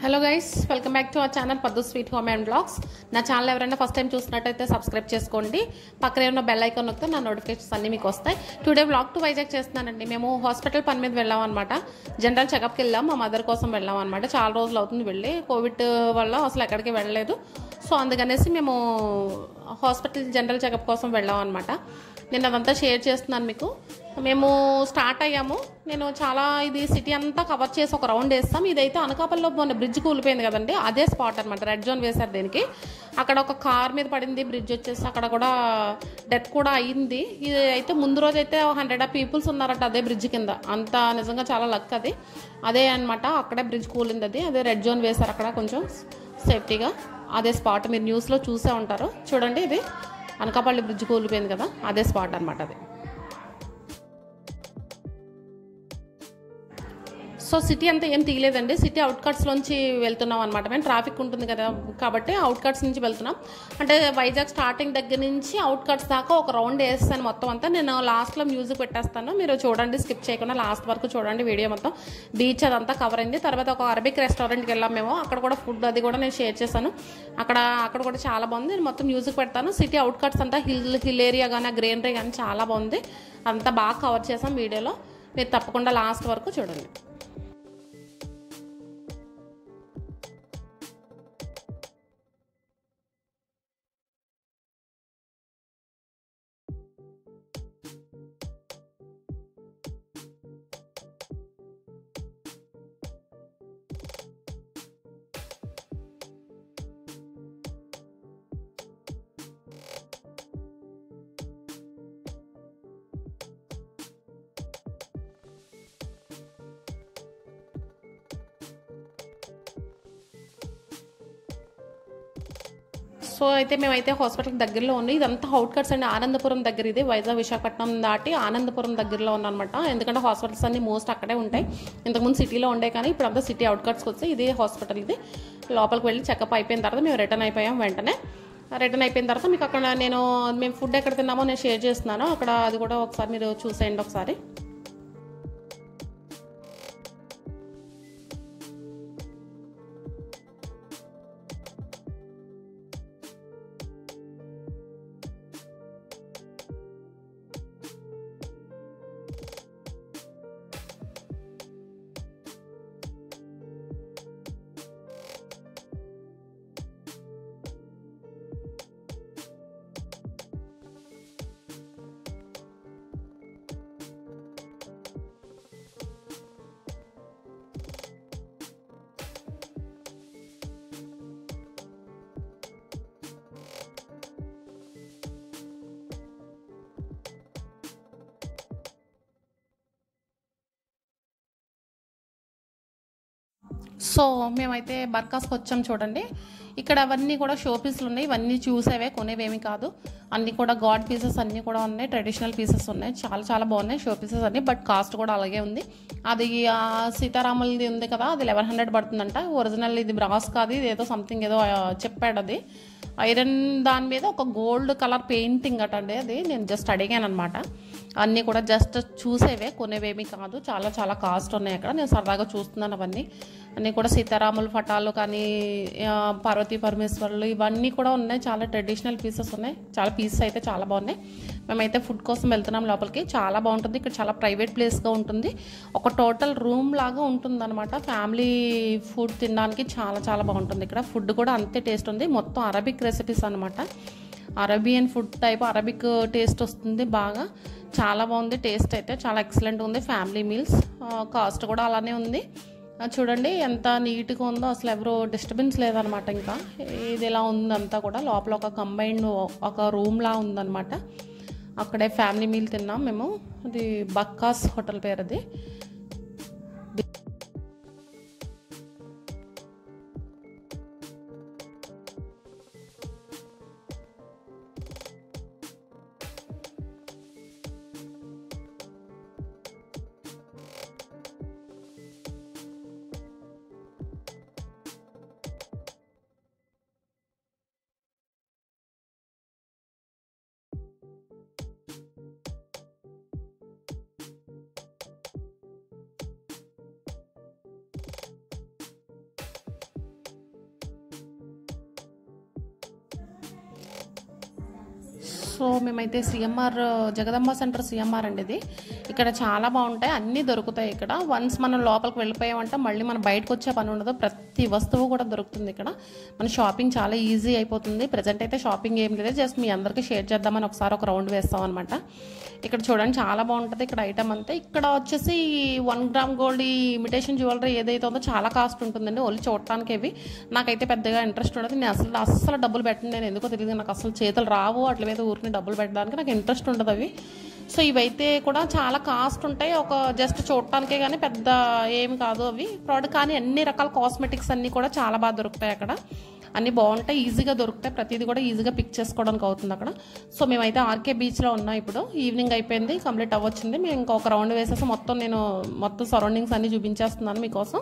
hello guys welcome back to our channel Paddu sweet home and blogs నా ఛానల్ ఎవరైనా first time చూసినట్టయితే subscribe చేసుకోండి పక్కనే ఉన్న బెల్ ఐకాన్ నొక్కితే నా నోటిఫికేషన్స్ అన్ని మీకు వస్తాయి టుడే బ్లాగ్ టు వైజాగ్ చేస్తున్నానండి మేము హాస్పిటల్ పని మీద వెళ్ళాం అనమాట జనరల్ చెకప్కి వెళ్ళాం మా మదర్ కోసం వెళ్ళాం అనమాట చాలా రోజులు అవుతుంది వెళ్ళి కోవిడ్ వల్ల అసలు ఎక్కడికి వెళ్ళలేదు సో అందుకనేసి మేము హాస్పిటల్ జనరల్ చెకప్ కోసం వెళ్ళాం అనమాట నేను అదంతా షేర్ చేస్తున్నాను మీకు మేము స్టార్ట్ అయ్యాము నేను చాలా ఇది సిటీ అంతా కవర్ చేసి ఒక రౌండ్ వేస్తాం ఇదైతే అనకాపల్లిలో మొన్న బ్రిడ్జ్ కూలిపోయింది కదండి అదే స్పాట్ అనమాట రెడ్ జోన్ వేశారు దీనికి అక్కడ ఒక కార్ మీద పడింది బ్రిడ్జ్ వచ్చేసి అక్కడ కూడా డెత్ కూడా అయ్యింది ఇది అయితే ముందు రోజు అయితే హండ్రెడ్ ఆఫ్ పీపుల్స్ ఉన్నారట అదే బ్రిడ్జ్ కింద అంత నిజంగా చాలా లక్ అది అదే అనమాట అక్కడే బ్రిడ్జ్ కూలింది అది అదే రెడ్ జోన్ వేశారు అక్కడ కొంచెం సేఫ్టీగా అదే స్పాట్ మీరు న్యూస్లో చూసే ఉంటారు చూడండి ఇది అనకాపల్లి బ్రిడ్జ్ కూలిపోయింది కదా అదే స్పాట్ అనమాట అది సో సిటీ అంతా ఏం తీయలేదండి సిటీ అవుట్కట్స్లోంచి వెళ్తున్నాం అనమాట మేము ట్రాఫిక్ ఉంటుంది కదా కాబట్టి అవుట్కట్స్ నుంచి వెళ్తున్నాం అంటే వైజాగ్ స్టార్టింగ్ దగ్గర నుంచి అవుట్కట్స్ దాకా ఒక రౌండ్ వేస్తాను మొత్తం అంతా నేను లాస్ట్లో మ్యూజిక్ పెట్టేస్తాను మీరు చూడండి స్కిప్ చేయకుండా లాస్ట్ వరకు చూడండి వీడియో మొత్తం బీచ్ అదంతా కవర్ అయింది తర్వాత ఒక అరబిక్ రెస్టారెంట్కి వెళ్ళాం మేము అక్కడ కూడా ఫుడ్ అది కూడా నేను షేర్ చేశాను అక్కడ అక్కడ కూడా చాలా బాగుంది నేను మొత్తం మ్యూజిక్ పెడతాను సిటీ అవుట్కట్స్ అంతా హిల్ హిల్ ఏరియా కానీ గ్రీనరీ కానీ చాలా బాగుంది అంతా బాగా కవర్ చేసాం వీడియోలో మీరు తప్పకుండా లాస్ట్ వరకు చూడండి సో అయితే మేమైతే హాస్పిటల్ దగ్గరలో ఉంది ఇదంతా అవుట్కట్స్ అండి ఆనందపురం దగ్గర ఇది వైజాగ్ విశాఖపట్నం దాటి ఆనందపురం దగ్గరలో ఉందన్నమాట ఎందుకంటే హాస్పిటల్స్ అన్ని మోస్ట్ అక్కడే ఉంటాయి ఇంతకుముందు సిటీలో ఉండే కానీ ఇప్పుడు అంతా సిటీ అవుట్కట్స్కి వచ్చి ఇది హాస్పిటల్ ఇది లోపలికి వెళ్ళి చెకప్ అయిపోయిన తర్వాత మేము రిటర్న్ అయిపోయాం వెంటనే రిటర్న్ అయిపోయిన తర్వాత మీకు అక్కడ నేను మేము ఫుడ్ ఎక్కడ తిన్నామో నేను షేర్ చేస్తున్నాను అక్కడ అది కూడా ఒకసారి మీరు చూసేయండి ఒకసారి సో మేమైతే బర్కాస్కి వచ్చాం చూడండి ఇక్కడ అవన్నీ కూడా షో పీసులు ఉన్నాయి ఇవన్నీ చూసేవే కొనేవేమి కాదు అన్నీ కూడా గాడ్ పీసెస్ అన్నీ కూడా ఉన్నాయి ట్రెడిషనల్ పీసెస్ ఉన్నాయి చాలా చాలా బాగున్నాయి షో పీసెస్ అన్ని బట్ కాస్ట్ కూడా అలాగే ఉంది అది ఆ సీతారాములది ఉంది కదా అది లెవెన్ హండ్రెడ్ పడుతుందంట ఒరిజినల్ ఇది బ్రాస్ కాదు ఇది ఏదో సంథింగ్ ఏదో ఆ, చెప్పాడు అది ఐరన్ దాని మీద ఒక గోల్డ్ కలర్ పెయింటింగ్ అట అండి అది నేను జస్ట్ అడిగాను అనమాట అన్నీ కూడా జస్ట్ చూసేవే కొనేవేమీ కాదు చాలా చాలా కాస్ట్ ఉన్నాయి అక్కడ నేను సరదాగా చూస్తున్నాను అవన్నీ అన్నీ కూడా సీతారాముల ఫటాలు కానీ ఆ, పార్వతీ పరమేశ్వరులు ఇవన్నీ కూడా ఉన్నాయి చాలా ట్రెడిషనల్ పీసెస్ ఉన్నాయి చాలా పీసెస్ అయితే చాలా బాగున్నాయి మేమైతే ఫుడ్ కోసం వెళ్తున్నాం లోపలికి చాలా బాగుంటుంది ఇక్కడ చాలా ప్రైవేట్ ప్లేస్గా ఉంటుంది ఒక టోటల్ రూమ్ లాగా ఉంటుంది అనమాట ఫ్యామిలీ ఫుడ్ తినడానికి చాలా చాలా బాగుంటుంది ఇక్కడ ఫుడ్ కూడా అంతే టేస్ట్ ఉంది మొత్తం అరబిక్ రెసిపీస్ అనమాట Arabian food type Arabic taste వస్తుంది బాగా చాలా బాగుంది టేస్ట్ అయితే చాలా ఎక్సలెంట్ ఉంది ఫ్యామిలీ మీల్స్ కాస్ట్ కూడా అలానే ఉంది ఆ, చూడండి ఎంత నీట్గా ఉందో అసలు ఎవరు డిస్టర్బెన్స్ లేదనమాట ఇంకా ఇది ఇలా ఉందంతా కూడా లోపల ఒక కంబైన్డ్ ఒక రూమ్లా ఉందన్నమాట అక్కడే ఫ్యామిలీ మీల్ తిన్నాం మేము అది బక్కాస్ హోటల్ పేరు అది సో మేమైతే సిఎంఆర్ జగదంబ సెంటర్ సిఎంఆర్ అండి ఇది ఇక్కడ చాలా బాగుంటాయి అన్నీ దొరుకుతాయి ఇక్కడ వన్స్ మనం లోపలికి వెళ్ళిపోయామంటే మళ్ళీ మనం బయటకు వచ్చే పని ఉండదు ప్రతి వస్తువు కూడా దొరుకుతుంది ఇక్కడ మన షాపింగ్ చాలా ఈజీ అయిపోతుంది ప్రజెంట్ అయితే షాపింగ్ ఏం లేదు జస్ట్ మీ అందరికీ షేర్ చేద్దామని ఒకసారి ఒక రౌండ్ వేస్తాం అనమాట ఇక్కడ చూడండి చాలా బాగుంటుంది ఇక్కడ ఐటమ్ అంతా ఇక్కడ వచ్చేసి వన్ గ్రామ్ గోల్డ్ ఈ ఇమిటేషన్ జ్యువెలరీ ఏదైతే ఉందో చాలా కాస్ట్ ఉంటుందండి ఓన్లీ చూడటానికి ఇవి నాకైతే పెద్దగా ఇంట్రెస్ట్ ఉండదు నేను అసలు అస్సలు డబ్బులు పెట్టను నేను ఎందుకో తెలియదు నాకు అసలు చేతులు రావు అట్ల మీద ఊరికి డబ్బులు పెట్టడానికి నాకు ఇంట్రెస్ట్ ఉండదు అవి సో ఇవైతే కూడా చాలా కాస్ట్ ఉంటాయి ఒక జస్ట్ చూడటానికే కానీ పెద్ద ఏమి కాదు అవి ప్రోడక్ట్ కానీ అన్ని రకాల కాస్మెటిక్స్ అన్నీ కూడా చాలా బాగా దొరుకుతాయి అక్కడ అన్నీ బాగుంటాయి ఈజీగా దొరుకుతాయి ప్రతిదీ కూడా ఈజీగా పిక్ చేసుకోవడానికి అవుతుంది అక్కడ సో మేమైతే ఆర్కే బీచ్లో ఉన్నాం ఇప్పుడు ఈవినింగ్ అయిపోయింది కంప్లీట్ అవ్వచ్చింది మేము ఇంకొక రౌండ్ వేసేసి మొత్తం నేను మొత్తం సరౌండింగ్స్ అన్నీ చూపించేస్తున్నాను మీకోసం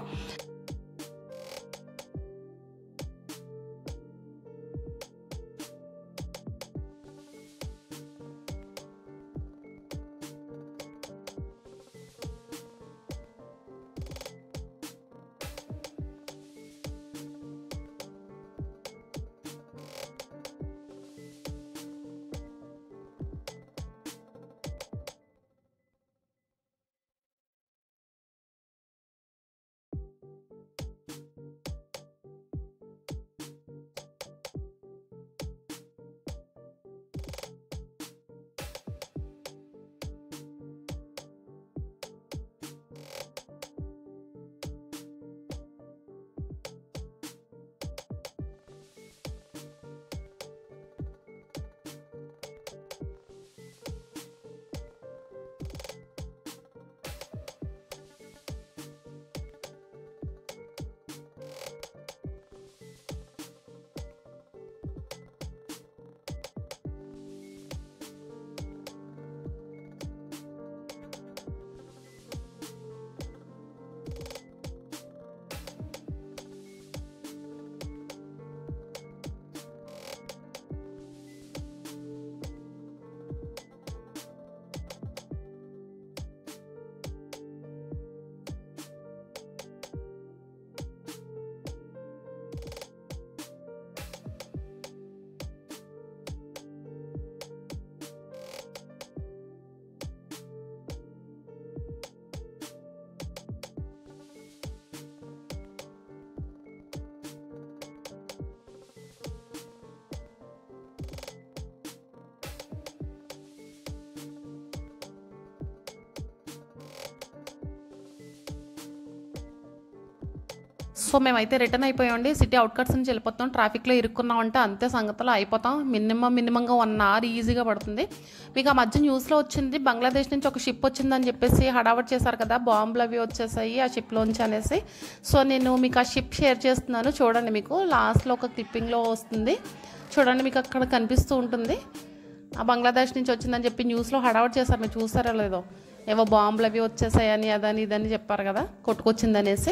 సో మేమైతే రిటర్న్ అయిపోయామండి సిటీ అవుట్కట్స్ నుంచి వెళ్ళిపోతాం ట్రాఫిక్లో ఇరుక్కున్నామంటే అంతే సంగతిలో అయిపోతాం మినిమం మినిమంగా వన్ అవర్ ఈజీగా పడుతుంది మీకు ఆ మధ్య న్యూస్లో వచ్చింది బంగ్లాదేశ్ నుంచి ఒక షిప్ వచ్చిందని చెప్పేసి హడావట్ చేశారు కదా బాంబులు అవి వచ్చేసాయి ఆ షిప్లోంచి అనేసి సో నేను మీకు ఆ షిప్ షేర్ చేస్తున్నాను చూడండి మీకు లాస్ట్లో ఒక క్లిప్పింగ్లో వస్తుంది చూడండి మీకు అక్కడ కనిపిస్తూ ఉంటుంది ఆ బంగ్లాదేశ్ నుంచి వచ్చిందని చెప్పి న్యూస్లో హడావట్ చేశారు మీరు చూసారో లేదో ఏవో బాంబులు అవి వచ్చేసాయని అదని ఇదని చెప్పారు కదా కొట్టుకొచ్చిందనేసి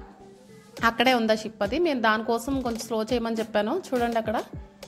అక్కడే ఉందా షిప్ అది నేను దానికోసం కొంచెం స్లో చేయమని చెప్పాను చూడండి అక్కడ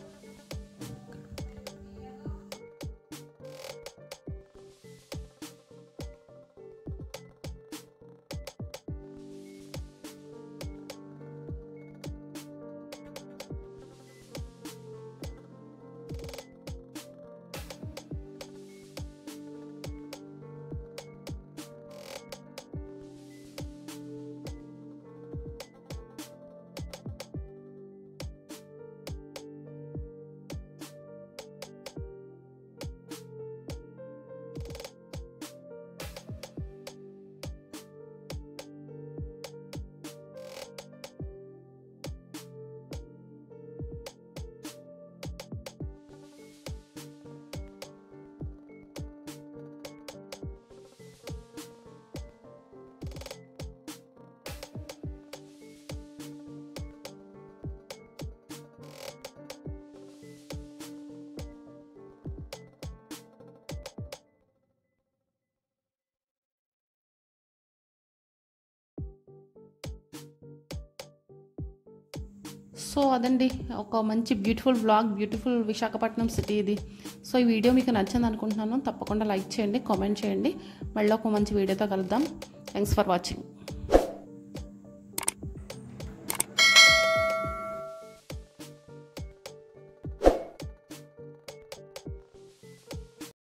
సో అదండి ఒక మంచి beautiful blog beautiful Visakhapatnam city ఇది సో ఈ వీడియో మీకు నచ్చింది అనుకుంటున్నాను తప్పకుండా లైక్ చేయండి కామెంట్ చేయండి మళ్ళీ ఒక మంచి వీడియోతో కలుద్దాం థ్యాంక్స్ ఫర్ వాచింగ్